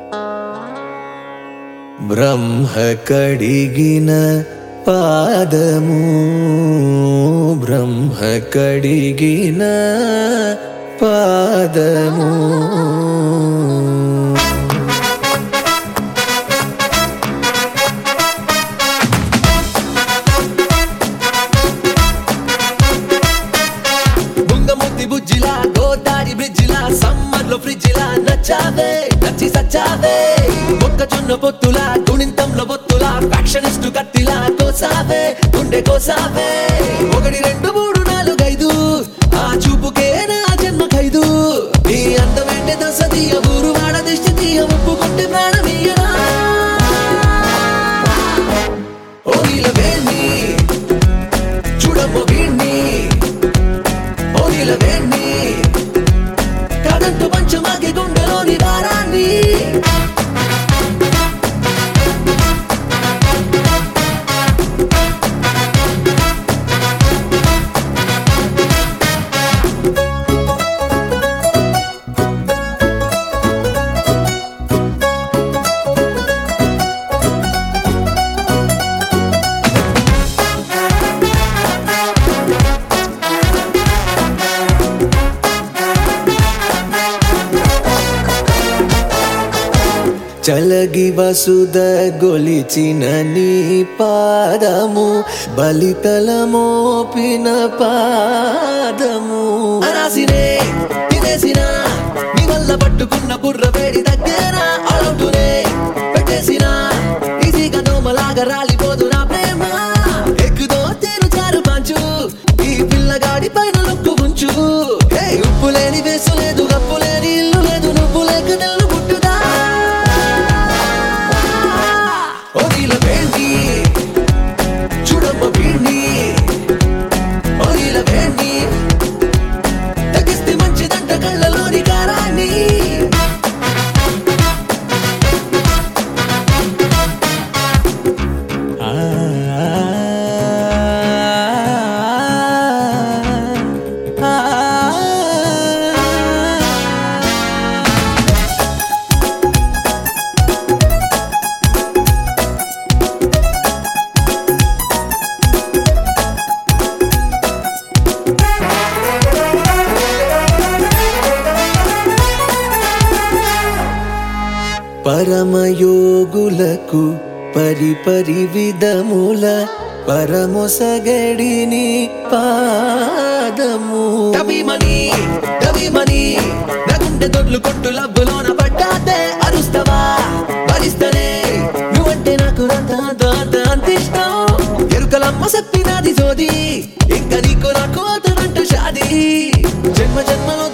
బ్రహ్మ కడిగిన పాదము బ్రహ్మ కడిగిన పాదము బుంగముద్ది బుజ్జిలా గోదారి బ్రిడ్జిలా సమ్మర్ లో ఫ్రిడ్జిలా నచ్చావే నచ్చి సచ్చావే మొక్కజొన్న పొత్తులా గుణింతంలో పొత్తులా ఫ్యాక్షనిస్ట్ కత్తిలా కోసావే గుండె కోసావే ఒకటి రెండు మూడు నాలుగు ఐదు ఆ చూపుకే నా జన్మ ఖైదు నీ అందమేంటే దశ తీయ ఊరు వాడ దిష్టి తీయ ఒప్పుకుంటే ప్రాణమీయరా ఓ నీలవేణి చూడమ్మ వీణ్ణి ఓ నీలవేణి కాదంటూ పంచమాకి గుండెలోని భారాన్ని చలగి వసుద గొలిచిన నీ పాదము బలితల మోపిన పాదము అనాసినే తినేసిన నీ వల్ల పట్టుకున్న బుర్ర వేడి దగ్గర అలౌటునే పెట్టేసిన ఈజీగా దోమలాగా రాలిపోదు నా ప్రేమ ఎక్కుదో తేను చారు పంచు ఈ పిల్లగాడి పైన లొక్కు ఉంచు హే, ఉప్పు లేని వేసు లేదు గప్పు లేని ఇల్లు లేదు నువ్వు లేక నెల్లు పుట్టుదా ఓ నీల వేణి చూడమ్మ వీణ్ణి ఓ నీల వేణి తగ్గిస్తే మంచిదంట కళ్ళలోని కారాన్ని పరమయోగులకు పరిపరి విధముల పరమొసగడిని పాదము దవిమని దవిమని నగుండె దొడ్లు కొట్టు లబ్బులోన పడ్డాతే అరుస్తవా భరిస్తనే నువ్వంటే నాకు అంత అంత అంత అంత ఇష్టం ఎరుకలమ్మ చెప్పినది సోది ఇంకా నీకు నాకు అతనంట షాది జన్మ జన్మలో